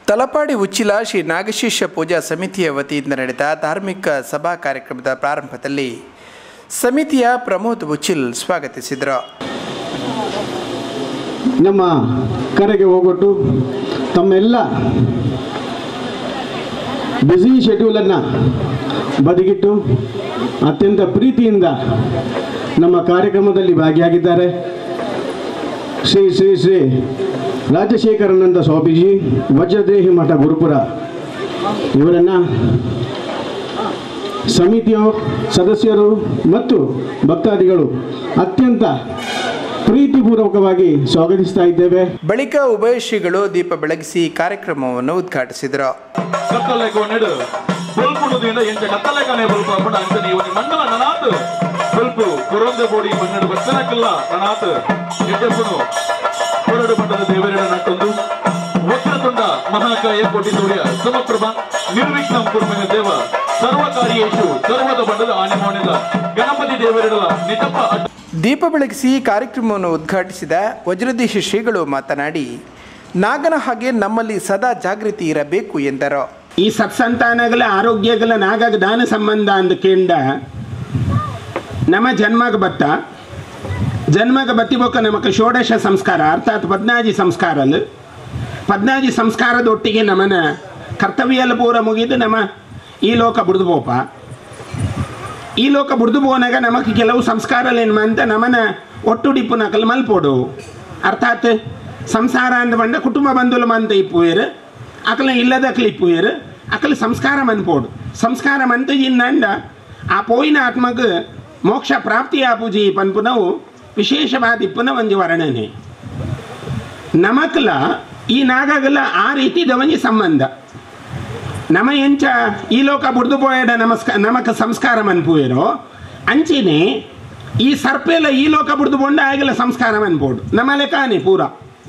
ತಲಪಾಡಿ ಉಚ್ಚಿಲ ಶ್ರೀ ನಾಗಶೇಷ ಪೂಜಾ ಸಮಿತಿಯ ವತಿಯಿಂದ ನಡೆದ ಧಾರ್ಮಿಕ ಸಭಾ ಕಾರ್ಯಕ್ರಮದ ಪ್ರಾರಂಭದಲ್ಲಿ ಸಮಿತಿಯ ಪ್ರಮೋದ್ ಉಚ್ಚಿಲ್ ಸ್ವಾಗತಿಸಿದರು ನಮ್ಮ ಕರೆಗೆ ಹೋಗೊಟ್ಟು ತಮ್ಮೆಲ್ಲ ಬ್ಯುಸಿ ಶೆಡ್ಯೂಲನ್ನು ಬದಿಗಿಟ್ಟು ಅತ್ಯಂತ ಪ್ರೀತಿಯಿಂದ ನಮ್ಮ ಕಾರ್ಯಕ್ರಮದಲ್ಲಿ ಭಾಗಿಯಾಗಿದ್ದಾರೆ ಶ್ರೀ ಶ್ರೀ ಶ್ರೀ ರಾಜಶೇಖರಾನಂದ ಸ್ವಾಮೀಜಿ ವಜ್ರದೇಹಿ ಮಠ ಗುರುಪುರ ಇವರನ್ನು ಸಮಿತಿಯ ಸದಸ್ಯರು ಮತ್ತು ಭಕ್ತಾದಿಗಳು ಅತ್ಯಂತ ಪ್ರೀತಿಪೂರ್ವಕವಾಗಿ ಸ್ವಾಗತಿಸ್ತಾ ಇದ್ದೇವೆ ಬಳಿಕ ಉಭಯ ಶ್ರೀಗಳು ದೀಪ ಬೆಳಗಿಸಿ ಕಾರ್ಯಕ್ರಮವನ್ನು ಉದ್ಘಾಟಿಸಿದರು ಕತ್ತಲೆಗೋ ನೆಡು ಬಲ್ಪುಡುದಿಂದ ಎಂಚ ಕತ್ತಲೆಗಾನೆ ಬಲ್ಪು ಅಪ್ಪಡ ಅಂಚ ನೀವು ಮಂಡಲ ನನಾತ್ ಬಲ್ಪು ಕೊರೊಂದೆ ಬೋಡಿ ಮಣ್ಣಡು ಬಚ್ಚನಕ್ಕಿಲ್ಲ ನನಾತ್ ಎಡ್ಡೆಪ್ಪನು ಕೊರಡು ಮಟ್ಟದ ದೇವರಿಡ ನಟ್ಟೊಂದು ವಕ್ರತುಂಡ ಮಹಾಕಾಯ ಕೋಟಿ ಸೂರ್ಯ ಸಮಪ್ರಭ ನಿರ್ವಿಘ್ನಂ ಕುರ್ಮನ ದೇವ ಸರ್ವಕಾರ್ಯೇಶು ಸರ್ವದ ಬಂಡದ ಆನೆಮೋಣಿದ ಗಣಪತಿ ದೇವರಿಡಲ ನಿಟಪ್ಪ ಅಡ್ಡ ದೀಪ ಬೆಳಗಿಸಿ ಕಾರ್ಯಕ್ರಮವನ್ನು ಉದ್ಘಾಟಿಸಿದ ವಜ್ರದೇಶಿ ಶ್ರೀಗಳು ಮಾತನಾಡಿ ನಾಗನ ಹಾಗೆ ನಮ್ಮಲ್ಲಿ ಸದಾ ಜಾಗೃತಿ ಇರಬೇಕು ಎಂದರು ಈ ಸತ್ಸಂತಾನಗಳ ಆರೋಗ್ಯಗಳ ನಾಗಾಗ ದಾನ ಸಂಬಂಧ ಅಂದ ಕೇಂಡ ನಮ್ಮ ಜನ್ಮಗ ಬತ್ತ ಜನ್ಮಗ ಬತ್ತಿ ಬೊಕ್ಕ ನಮಕ ಷೋಡಶ ಸಂಸ್ಕಾರ ಅರ್ಥಾತ್ ಪದ್ನಾಜಿ ಸಂಸ್ಕಾರಲ್ ಪದ್ನಾಜಿ ಸಂಸ್ಕಾರದ ಒಟ್ಟಿಗೆ ನಮ್ಮನ ಕರ್ತವ್ಯಲ್ಲ ಪೂರ ಮುಗಿದು ನಮ್ಮ ಈ ಲೋಕ ಬುಡ್ದು ಪೋಪ ಈ ಲೋಕ ಬುಡ್ದು ಪೋನಾಗ ನಮಕ್ ಕೆಲವು ಸಂಸ್ಕಾರಗಳು ಏನು ಅಂತ ನಮ್ಮನ ಒಟ್ಟುಡಿಪ್ಪು ನಕಲು ಮಲ್ಪೋಡು ಅರ್ಥಾತ್ ಸಂಸಾರ ಅಂದ ಬಂಡ ಕುಟುಂಬ ಬಂಧುಲು ಮಂತ ಇಪ್ಪುವೇರು ಅಕಲ ಇಲ್ಲದಕ್ಲು ಇಪ್ಪುವೇರು ಅಕಲು ಸಂಸ್ಕಾರ ಮನ್ಪೋಡು ಸಂಸ್ಕಾರ ಮಂತ ಇನ್ನಂಡ ಆ ಪೋಯಿನ ಆತ್ಮಗ್ ಮೋಕ್ಷ ಪ್ರಾಪ್ತಿ ಆಪುಜಿ ಪನ್ಪುನವು ವಿಶೇಷವಾದ ಇಪ್ಪುನ ಒಂದು ವರ್ಣನೆ ನಮಕ್ಲ ಈ ನಾಗಗಲ ಆ ರೀತಿ ದವಂಜಿ ಸಂಬಂಧ ನಮ ಎಂಚ ಈ ಲೋಕ ಬುಡ್ದು ಪೋಯಡ ನಮಸ್ಕಾರ ನಮಕ ಸಂಸ್ಕಾರ ಮನ್ಪುವೇರೋ ಅಂಚಿನೇ ಈ ಸರ್ಪೆಲ್ಲ ಈ ಲೋಕ ಬುಡ್ದು ಪೋಂಡ ಆಗಲ ಸಂಸ್ಕಾರ ಮನ್ಪೋಡು ನಮ್ಮ ಲೆಕ್ಕಾನೆ ಪೂರ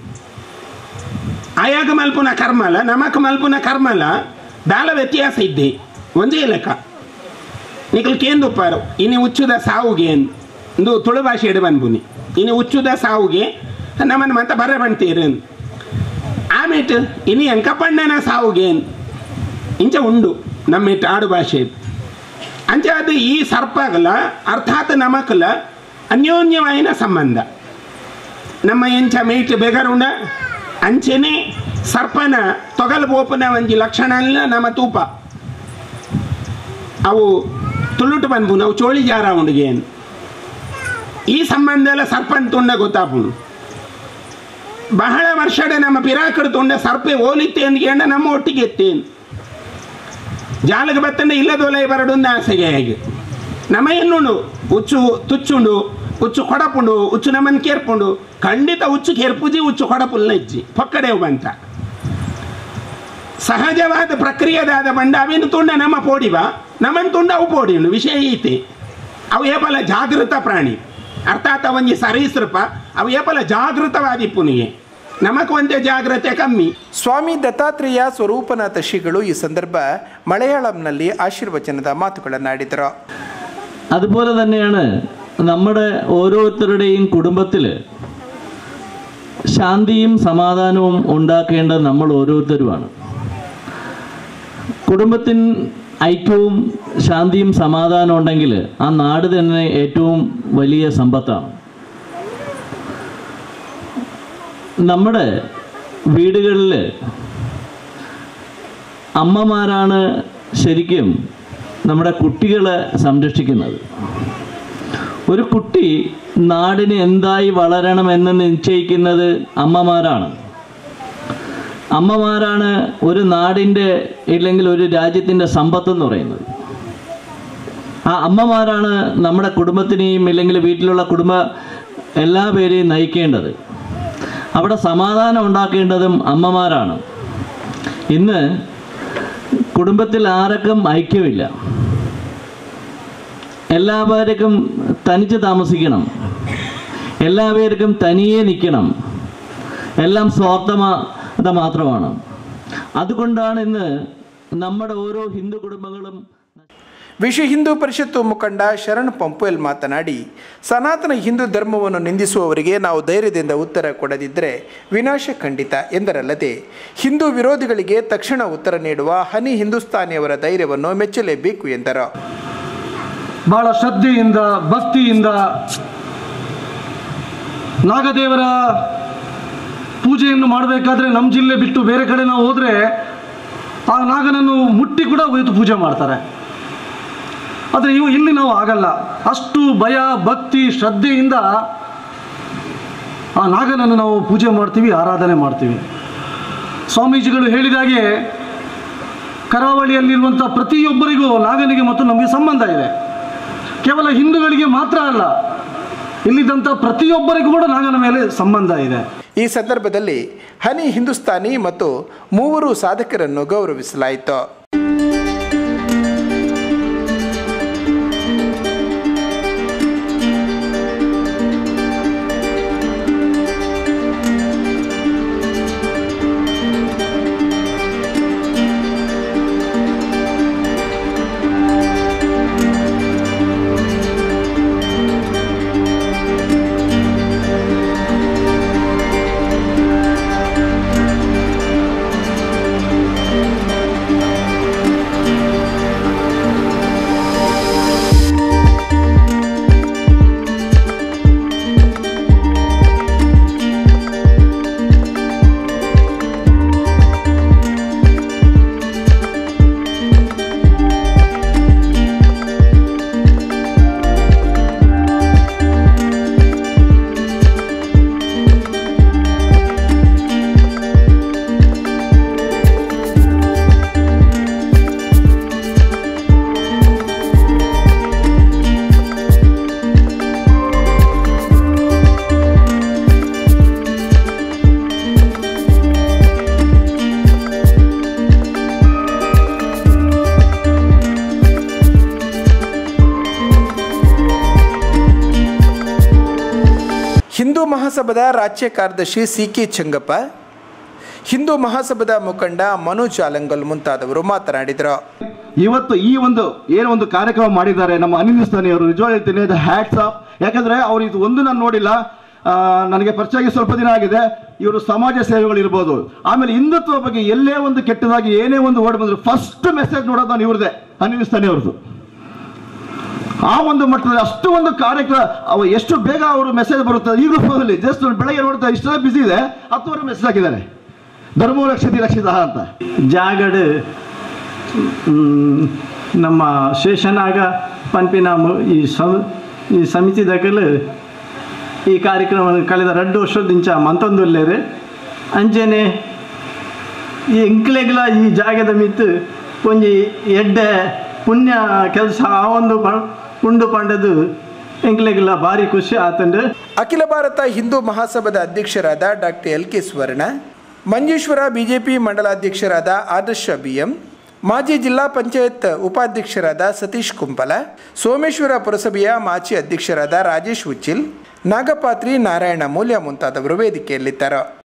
ಆಯಾಗ ಮಲ್ಪುನ ಕರ್ಮಲ ನಮಕ್ ಮಲ್ಪುನ ಕರ್ಮಲ ದಾಲ ವ್ಯತ್ಯಾಸ ಇದ್ದೆ ಒಂದೇ ಲೆಕ್ಕ ನಿಖಲ್ ಕೇಂದುಪ್ಪಾರು ಇನ್ನು ಉಚ್ಚುದ ಸಾವುಗೆ ಒಂದು ತುಳು ಭಾಷೆ ಎಡೆ ಬಂದ್ಬುನಿ ಇನ್ನು ಉಚ್ಚುದ ಸಾವುಗೆ ನಮ್ಮನ್ನು ಮತ್ತೆ ಬರ ಬಂತೀರು ಆಮೇಟ್ ಇನ್ನು ಎಂಕಪ್ಪಣ್ಣನ ಸಾವುಗೆ ಇಂಚ ಉಂಡು ನಮ್ಮಿಟ್ಟು ಆಡು ಭಾಷೆ ಅಂಚ ಅದು ಈ ಸರ್ಪಗಲ ಅರ್ಥಾತ್ ನಮಕಲ ಅನ್ಯೋನ್ಯವಾಯಿನ ಸಂಬಂಧ ನಮ್ಮ ಎಂಚ ಮೇಟ್ ಬೆಗರುಂಡ ಅಂಚೆನೆ ಸರ್ಪನ ತೊಗಲು ಬೋಪನ ಒಂಜಿ ಲಕ್ಷಣ ನಮ್ಮ ತೂಪ ಅವು ತುಳುಟು ಬಂದ್ಬು ನಾವು ಚೋಳಿ ಜಾರ ಉಂಡಿಗೆ ಈ ಸಂಬಂಧ ಎಲ್ಲ ಸರ್ಪನ್ ತುಂಡ ಗೊತ್ತಾಪುಂಡು ಬಹಳ ವರ್ಷದ ನಮ್ಮ ಪಿರಾಕಡು ತುಂಡ ಸರ್ಪೆ ಓಲಿತ್ತೆ ಅಂದ್ಕೊಂಡ ನಮ್ಮ ಒಟ್ಟಿಗೆ ಎತ್ತೇನು ಜಾಲಗ ಬತ್ತಂಡ ಇಲ್ಲದೊಲೆ ಬರಡುಂದ ಆಸೆಗೆ ಹೇಗೆ ನಮ್ಮ ಎನ್ನುಂಡು ಉಚ್ಚು ತುಚ್ಚುಂಡು ಉಚ್ಚು ಕೊಡಪುಂಡು ಉಚ್ಚು ನಮ್ಮನ್ನು ಕೇರ್ಪುಂಡು ಖಂಡಿತ ಉಚ್ಚು ಕೇರ್ಪುಜಿ ಉಚ್ಚು ಕೊಡಪುಲ್ನ ಇಚ್ಚಿ ಪೊಕ್ಕಡೆವು ಬಂತ ಸಹಜವಾದ ಪ್ರಕ್ರಿಯೆದಾದ ಬಂಡ ಅವೇನು ತುಂಡ ನಮ್ಮ ಪೋಡಿವ ನಮ್ಮನ್ನು ತುಂಡ ಅವು ಪೋಡಿಂಡು ವಿಷಯ ಐತಿ ಅವು ಏಪಲ ಜಾಗೃತ ಪ್ರಾಣಿ ಅರ್ಥಾತ್ ಅವಂಜಿ ಸರೀಸೃಪ ಅವು ಏಪಲ ಜಾಗೃತವಾದಿ ಪುನಿಗೆ ನಮಕ್ ಒಂದೇ ಜಾಗ್ರತೆ ಕಮ್ಮಿ ಸ್ವಾಮಿ ದತ್ತಾತ್ರೇಯ ಸ್ವರೂಪನಾಥ ಶ್ರೀಗಳು ഈ ಸಂದರ್ಭ മലയാളംನಲ್ಲಿ ആശീർവചനದ മാತುകളನ್ನಾಡಿದರು അതുപോലെ തന്നെയാണ് നമ്മുടെ ഓരോരുത്തരുടെയും കുടുംബത്തിൽ ശാന്തിയും സമാധാനവും ഉണ്ടാക്കേണ്ടത് നമ്മൾ ഓരോരുത്തരുമാണ് കുടുംബത്തിൻ ഐക്യവും ശാന്തിയും സമാധാനവും ഉണ്ടെങ്കിൽ ആ നാട് തന്നെ ഏറ്റവും വലിയ സമ്പത്താണ് നമ്മുടെ വീടുകളിൽ അമ്മമാരാണ് ശരിക്കും നമ്മുടെ കുട്ടികളെ സംരക്ഷിക്കുന്നത് ഒരു കുട്ടി നാടിന് എന്തായി വളരണമെന്ന് നിശ്ചയിക്കുന്നത് അമ്മമാരാണ് അമ്മമാരാണ് ഒരു നാടിൻ്റെ ഇല്ലെങ്കിൽ ഒരു രാജ്യത്തിൻ്റെ സമ്പത്ത് എന്ന് പറയുന്നത് ആ അമ്മമാരാണ് നമ്മുടെ കുടുംബത്തിനെയും ഇല്ലെങ്കിൽ വീട്ടിലുള്ള കുടുംബ എല്ലാ പേരെയും നയിക്കേണ്ടത് അവിടെ സമാധാനം ഉണ്ടാക്കേണ്ടതും അമ്മമാരാണ് ഇന്ന് കുടുംബത്തിൽ ആർക്കും ഐക്യമില്ല എല്ലാവർക്കും തനിച്ച് താമസിക്കണം എല്ലാവർക്കും തനിയെ നിൽക്കണം എല്ലാം സ്വാർത്ഥത മാത്രമാണ് അതുകൊണ്ടാണ് ഇന്ന് നമ്മുടെ ഓരോ ഹിന്ദു കുടുംബങ്ങളും ವಿಶ್ವ ಹಿಂದೂ ಪರಿಷತ್ತು ಮುಖಂಡ ಶರಣ್ ಪಂಪುಯಲ್ ಮಾತನಾಡಿ ಸನಾತನ ಹಿಂದೂ ಧರ್ಮವನ್ನು ನಿಂದಿಸುವವರಿಗೆ ನಾವು ಧೈರ್ಯದಿಂದ ಉತ್ತರ ಕೊಡದಿದ್ದರೆ ವಿನಾಶ ಖಂಡಿತ ಎಂದರಲ್ಲದೆ ಹಿಂದೂ ವಿರೋಧಿಗಳಿಗೆ ತಕ್ಷಣ ಉತ್ತರ ನೀಡುವ ಹನಿ ಹಿಂದೂಸ್ತಾನಿಯವರ ಧೈರ್ಯವನ್ನು ಮೆಚ್ಚಲೇಬೇಕು ಎಂದರು ಬಹಳ ಶ್ರದ್ಧೆಯಿಂದ ಭಕ್ತಿಯಿಂದ ನಾಗದೇವರ ಪೂಜೆಯನ್ನು ಮಾಡಬೇಕಾದ್ರೆ ನಮ್ಮ ಜಿಲ್ಲೆ ಬಿಟ್ಟು ಬೇರೆ ಕಡೆ ನಾವು ಹೋದರೆ ಆ ನಾಗನನ್ನು ಮುಟ್ಟಿ ಕೂಡ ಒಯ್ದು ಪೂಜೆ ಮಾಡ್ತಾರೆ ಆದರೆ ಇವು ಇಲ್ಲಿ ನಾವು ಆಗಲ್ಲ ಅಷ್ಟು ಭಯ ಭಕ್ತಿ ಶ್ರದ್ಧೆಯಿಂದ ಆ ನಾಗನನ್ನು ನಾವು ಪೂಜೆ ಮಾಡ್ತೀವಿ ಆರಾಧನೆ ಮಾಡ್ತೀವಿ ಸ್ವಾಮೀಜಿಗಳು ಹೇಳಿದಾಗೆ ಕರಾವಳಿಯಲ್ಲಿರುವಂಥ ಪ್ರತಿಯೊಬ್ಬರಿಗೂ ನಾಗನಿಗೆ ಮತ್ತು ನಮಗೆ ಸಂಬಂಧ ಇದೆ ಕೇವಲ ಹಿಂದೂಗಳಿಗೆ ಮಾತ್ರ ಅಲ್ಲ ಇಲ್ಲಿದ್ದಂಥ ಪ್ರತಿಯೊಬ್ಬರಿಗೂ ಕೂಡ ನಾಗನ ಮೇಲೆ ಸಂಬಂಧ ಇದೆ ಈ ಸಂದರ್ಭದಲ್ಲಿ ಹನಿ ಹಿಂದೂಸ್ತಾನಿ ಮತ್ತು ಮೂವರು ಸಾಧಕರನ್ನು ಗೌರವಿಸಲಾಯಿತು ಹಿಂದೂ ಮಹಾಸಭಾದ ರಾಜ್ಯ ಕಾರ್ಯದರ್ಶಿ ಸಿ ಕೆ ಚಂಗಪ್ಪ ಹಿಂದೂ ಮಹಾಸಭಾದ ಮುಖಂಡ ಮನೋಜ್ ಆಲಂಗಲ್ ಮುಂತಾದವರು ಮಾತನಾಡಿದರು ಇವತ್ತು ಈ ಒಂದು ಏನೋ ಒಂದು ಕಾರ್ಯಕ್ರಮ ಮಾಡಿದ್ದಾರೆ ನಮ್ಮ ಅನಿಲ್ ಅವರು ನಿಜವಾಗಿ ಹೇಳ್ತೀನಿ ಹ್ಯಾಟ್ಸ್ ಆಫ್ ಯಾಕಂದ್ರೆ ಅವ್ರು ಇದು ಒಂದು ನಾನು ನೋಡಿಲ್ಲ ಆ, ನನಗೆ ಪರಿಚಯ ಆಗಿ ಸ್ವಲ್ಪ ದಿನ ಆಗಿದೆ ಇವರು ಸಮಾಜ ಸೇವೆಗಳಿರ್ಬೋದು ಆಮೇಲೆ ಹಿಂದುತ್ವ ಬಗ್ಗೆ ಎಲ್ಲೇ ಒಂದು ಕೆಟ್ಟದಾಗಿ ಏನೇ ಒಂದು ಓಡ್ ಬಂದ್ರು ಫಸ್ಟ್ ಮೆಸೇಜ್ ನೋಡೋದು ನಾನು ಇವ್ರದೇ ಅನಿಲ್ ಅವ್ರದ್ದು ಆ ಒಂದು ಮಟ್ಟದಲ್ಲಿ ಅಷ್ಟು ಒಂದು ಕಾರ್ಯಕ್ರಮ ಅವ ಎಷ್ಟು ಬೇಗ ಅವರು ಮೆಸೇಜ್ ಬರುತ್ತೆ ಈಗಲೂ ಫೋನಲ್ಲಿ ಜಸ್ಟ್ ಬೆಳಗ್ಗೆ ನೋಡ್ತಾ ಇಷ್ಟೆಲ್ಲ ಬಿಸಿ ಇದೆ ಹತ್ತುವರೆ ಮೆಸೇಜ್ ಹಾಕಿದ್ದಾರೆ ಧರ್ಮೋ ರಕ್ಷಿತಿ ರಕ್ಷಿತ ಅಂತ ಜಾಗಡ್ ಮ್, ನಮ್ಮ ಶೇಷನಾಗ ಪಂಪಿನ ಮು- ಈ ಸಂ ಈ ಸಮಿತಿ ದಗಲು ಈ ಕಾರ್ಯಕ್ರಮ ಕಳೆದ ಎರಡು ವರ್ಷದಿಂದ ಮಂತೊಂದುಲ್ಲೇರು ಅಂಚನೆ ಈ ಎಂಕ್ಲೆಗ್ಲ ಈ ಜಾಗದ ಮಿತ್ತು ಒಂಜಿ ಎಡ್ಡೆ ಪುಣ್ಯ ಕೆಲಸ ಆ ಒಂದು ಪ- ಉಂಡು ಪಂಡದು ಎಂಕ್ಲೆಗ್ಲ ಭಾರಿ ಖುಷಿ ಆತಂಡು ಅಖಿಲ ಭಾರತ ಹಿಂದೂ ಮಹಾಸಭಾದ ಅಧ್ಯಕ್ಷರಾದ doctor L K Swarna Manjeshwara BJP ಮಂಡಲಾಧ್ಯಕ್ಷರಾದ ಆದರ್ಶ ಬಿ ಎಂ ಮಾಜಿ ಜಿಲ್ಲಾ ಪಂಚಾಯತ್ ಉಪಾಧ್ಯಕ್ಷರಾದ ಸತೀಶ್ ಕುಂಪಲ ಸೋಮೇಶ್ವರ ಪುರಸಭೆಯ ಮಾಜಿ ಅಧ್ಯಕ್ಷರಾದ ರಾಜೇಶ್ ಉಚ್ಚಿಲ್ ನಾಗಪಾತ್ರಿ ನಾರಾಯಣ ಮೂಲ್ಯ ಮುಂತಾದವರು ವೇದಿಕೆಯಲ್ಲಿದ್ದರು